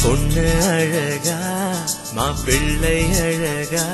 பொண்ணு அழகா மாப்பிள்ளை அழகா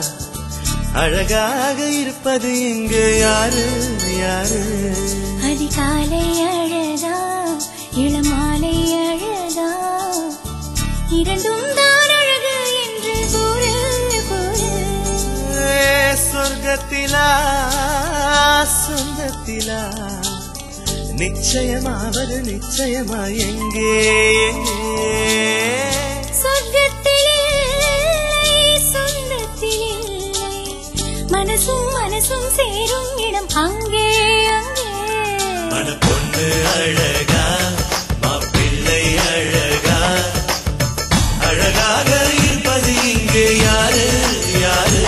அழகாக இருப்பது இங்கு யாரு யாரு அதிகாலை அழகா இளமாலை அழகா இரண்டும் தான் அழகு என்று கூறு கூறு ஏ, சொர்க்கத்திலா சொந்தத்திலா நிச்சயமாவது நிச்சயமா எங்கே எங்கே சொர்க்கத்தில் இல்லை, சொந்தத்தில் இல்லை. மனசும் மனசும் சேரும் இடம் அங்கே அங்கே மன பொண்ணு அழகா மாப்பிள்ளை அழகா அழகாக இருப்பது இங்கே யாரு யாரு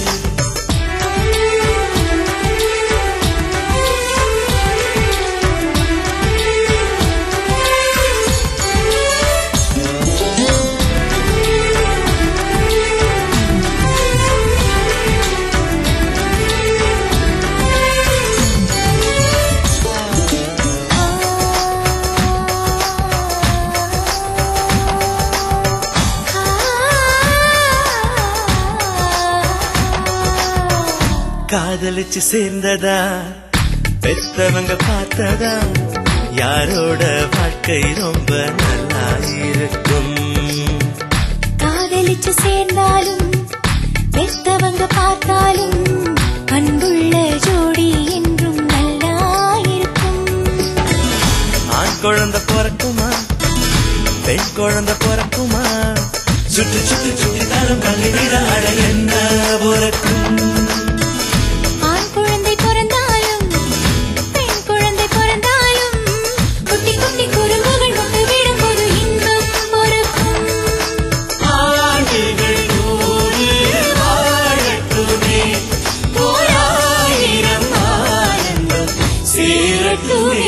காதலிச்சு சேர்ந்ததா பெத்தவங்க பார்த்ததா யாரோட வாழ்க்கை ரொம்ப நல்லா இருக்கும் காதலிச்சு சேர்ந்தாலும் பெத்தவங்க பார்த்தாலும் அன்புள்ள ஜோடி என்றும் நல்லா இருக்கும் ஆண் குழந்தை பிறக்குமா பெண் குழந்தை பிறக்குமா சுட்டு சுட்டு சுட்டி தரம் கல்லிட அழ என்ன பிறக்கும் ஆண் குழந்தை பிறந்தாலும் பெண் குழந்தை பிறந்தாலும் குட்டி குட்டி குறும்புகள் முட்டு விடும்போது இன்பம் பொறுக்கும் ஆண்டுகள் நூறு வாழட்டுமே ஓராயிரம் ஆனந்தம் சேரட்டுமே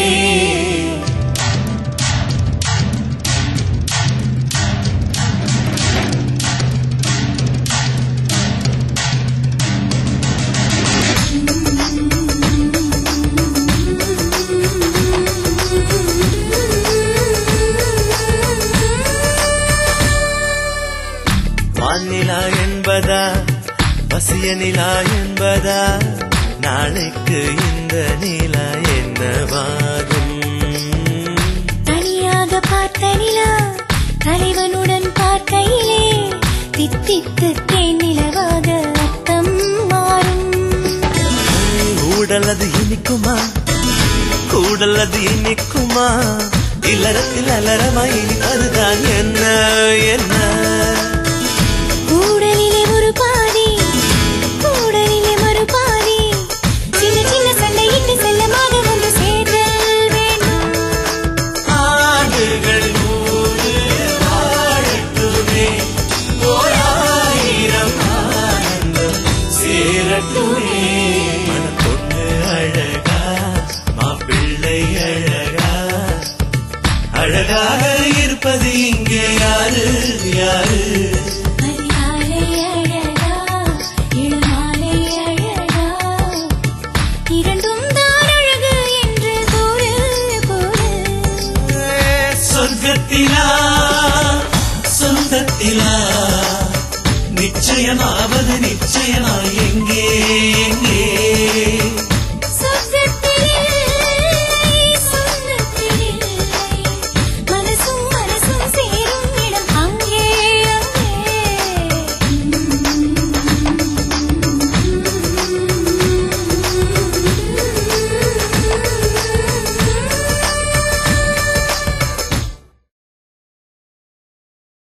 வானிலா என்பதா பசிய நிலா என்பதா நாளைக்கு இந்த நிலா என்னவாகும் தனியாக பார்த்த நிலா தலைவனுடன் பார்க்கையிலே தித்தித்து தேன் நிலவாக அர்த்தம் மாறும் கூடல் அது இனிக்குமா கூடல் அது இனிக்குமா இல்லறத்தில் அலறமா இனிப்பதுதான் என்ன என்ன கூடலிலே ஒரு பாதி கூடலிலே ஒரு பாதி சின்ன சின்ன சண்டையிட்டு செல்லமாக ஒன்று சேர்தல் வேண்டும் ஆண்டுகள் நூறு வாழட்டுமே ஓராயிரம் ஆனந்தம் சேரட்டுமே மன பொண்ணு அழகா மாப்பிள்ளை அழகா அழகாக இருப்பது இங்கே யாரு யாரு அதிகாலை அழகா இளமாலை அழகா இரண்டும் தான் அழகு என்று கூறு கூறு சொர்க்கத்திலா சொந்தத்திலா நிச்சயமாவது நிச்சயமா எங்கே எங்கே